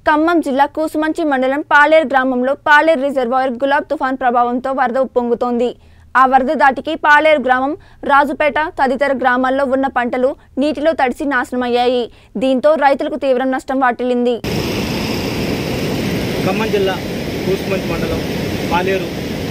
ఖమ్మం జిల్లా కూసుమంచి మండలం పాలేరు గ్రామంలో పాలేరు రిజర్వాయర్ గులాబ్ తుఫాన్ ప్రభావంతో వరద ఉప్పొంగుతోంది ఆ వరద దాటికి పాలేరు గ్రామం రాజుపేట తదితర గ్రామాల్లో ఉన్న పంటలు నీటిలో తడిసి నాశనమయ్యాయి దీంతో రైతులకు తీవ్ర నష్టం వాటిల్లింది ఖమ్మం జిల్లా కూసుమంచి మండలం పాలేరు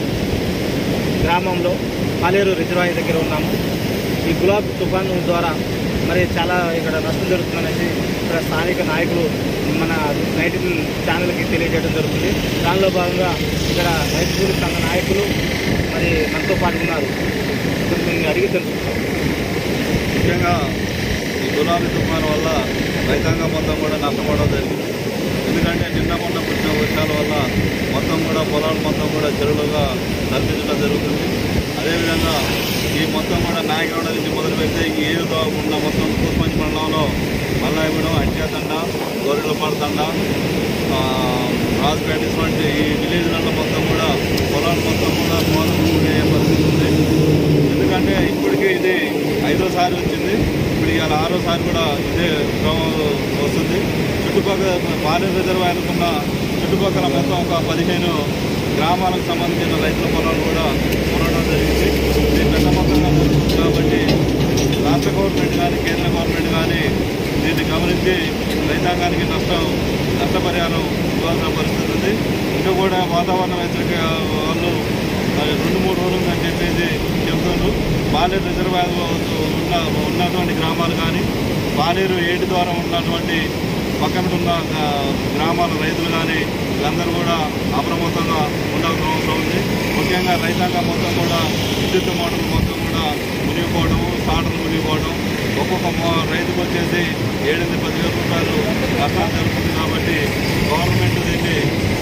గ్రామంలో పాలేరు రిజర్వాయర్ దగ్గర ఉన్నాము ఈ గులాబ్ తుఫాను ద్వారా మరి చాలా ఇక్కడ నష్టం జరుగుతుందనేసి ఇక్కడ స్థానిక నాయకులు మన నైట్ ఛానల్కి తెలియజేయడం జరుగుతుంది దానిలో భాగంగా ఇక్కడ రైతు కూలి సంఘ నాయకులు మరి మనతో పాటు ఉన్నారు ఇప్పుడు మేము అడిగి తెలుసుకుంటాం ముఖ్యంగా ఈ గులాబీ తుఫాను వల్ల రైతాంగం మొత్తం కూడా నష్టపోవడం జరిగింది ఎందుకంటే నిన్న మొన్న పుట్టిన వర్షాల వల్ల మొత్తం కూడా పొలాలు మొత్తం కూడా చెరువులుగా కల్పించడం జరుగుతుంది అదేవిధంగా ఈ మొత్తం కూడా నాయకుడ నుంచి మొదలు పెడితే ఈ ఏదో ఉన్న మొత్తం కూసుమంచి మండలంలో మల్లాయగూడెం అట్యాతండ గొర్రెలపాడు తండ ఆ, రాజుపేట ఇటువంటి ఈ విలేజ్లలో మొత్తం కూడా పొలాలు మొత్తం కూడా పోయే పరిస్థితి ఉంది ఎందుకంటే ఇప్పటికే ఇది ఐదోసారి వచ్చింది ఇప్పుడు ఇవాళ ఆరోసారి కూడా ఇదే క్రమం వస్తుంది చుట్టుపక్కల పాలేరు రిజర్వాయర్కు ఉన్న చుట్టుపక్కల మొత్తం ఒక పదిహేను గ్రామాలకు సంబంధించిన రైతుల పొలాలు కూడా కొనడం జరిగింది ఇది పెద్ద మొత్తంగా జరుగుతుంది కాబట్టి రాష్ట్ర గవర్నమెంట్ కానీ కేంద్ర గవర్నమెంట్ కానీ దీన్ని గమనించి రైతాంగానికి నష్టం నష్టపరిహారం ఇవ్వాల్సిన పరిస్థితి ఉంది ఇంకా కూడా వాతావరణ హెచ్చరిక వాళ్ళు మరి రెండు మూడు రోజులు అని చెప్పేసి చెబుతున్నారు పాలేరు రిజర్వాయర్ ఉన్న ఉన్నటువంటి గ్రామాలు కానీ పాలేరు ఏటి ద్వారా ఉన్నటువంటి పక్కన ఉన్న ఆ, గ్రామాల రైతులు కానీ వీళ్ళందరూ కూడా అప్రమత్తంగా ఉండాల్సిన అవసరం ఉంది ముఖ్యంగా రైతాంగం మొత్తం కూడా విద్యుత్ మోటార్లు మొత్తం కూడా మునిగిపోవడం సాటలు మునిగిపోవడం ఒక్కొక్క మో- రైతుకు వచ్చేసి ఏడెనిమిది పదివేల రూపాయలు నష్టం జరుగుతుంది కాబట్టి గవర్నమెంట్ దీన్ని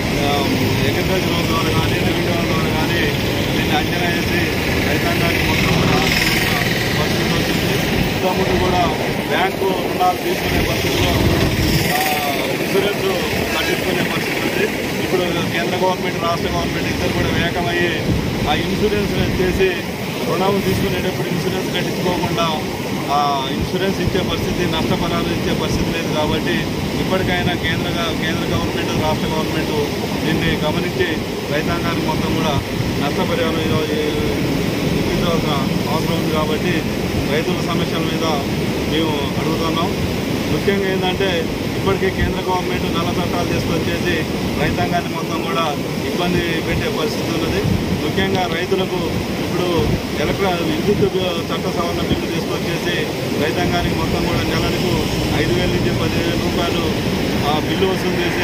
అగ్రికల్చర్ ద్వారా కానీ రెవెన్యూ ద్వారా కానీ దీన్ని అంచనా వేసి రైతాంగానికి మొత్తం కూడా ఆదుకునే పరిస్థితి వచ్చింది ఇంతకుముందు కూడా బ్యాంకు రుణాలు తీసుకునే పరిస్థితిలో ఆ, ఇన్సూరెన్స్ కట్టించుకునే పరిస్థితి ఉంది ఇప్పుడు కేంద్ర గవర్నమెంట్ రాష్ట్ర గవర్నమెంట్ ఇద్దరు కూడా ఏకమయ్యి ఆ ఇన్సూరెన్స్ చేసి రుణాలు తీసుకునేటప్పుడు ఇన్సూరెన్స్ కట్టించుకోకుండా ఆ ఇన్సూరెన్స్ ఇచ్చే పరిస్థితి నష్టపరాలు ఇచ్చే పరిస్థితి లేదు కాబట్టి ఇప్పటికైనా కేంద్ర కేంద్ర గవర్నమెంట్ రాష్ట్ర గవర్నమెంట్ దీన్ని గమనించి రైతాంగానికి మొత్తం కూడా నష్టపరిహారం ఇప్పించాల్సిన అవసరం ఉంది కాబట్టి రైతుల సమస్యల మీద మేము అడుగుతున్నాం ముఖ్యంగా ఏంటంటే ఇప్పటికే కేంద్ర గవర్నమెంట్ నల్ల చట్టాలు తీసుకొచ్చేసి రైతాంగాన్ని మొత్తం కూడా ఇబ్బంది పెట్టే పరిస్థితి ఉన్నది ముఖ్యంగా రైతులకు ఇప్పుడు ఎలక్ట్రా విద్యుత్ బి- చట్ట సవరణ బిల్లు తీసుకొచ్చేసి రైతాంగానికి మొత్తం కూడా నెలకు ఐదు వేల నుంచి పదివేల రూపాయలు ఆ బిల్లు వసూలు చేసి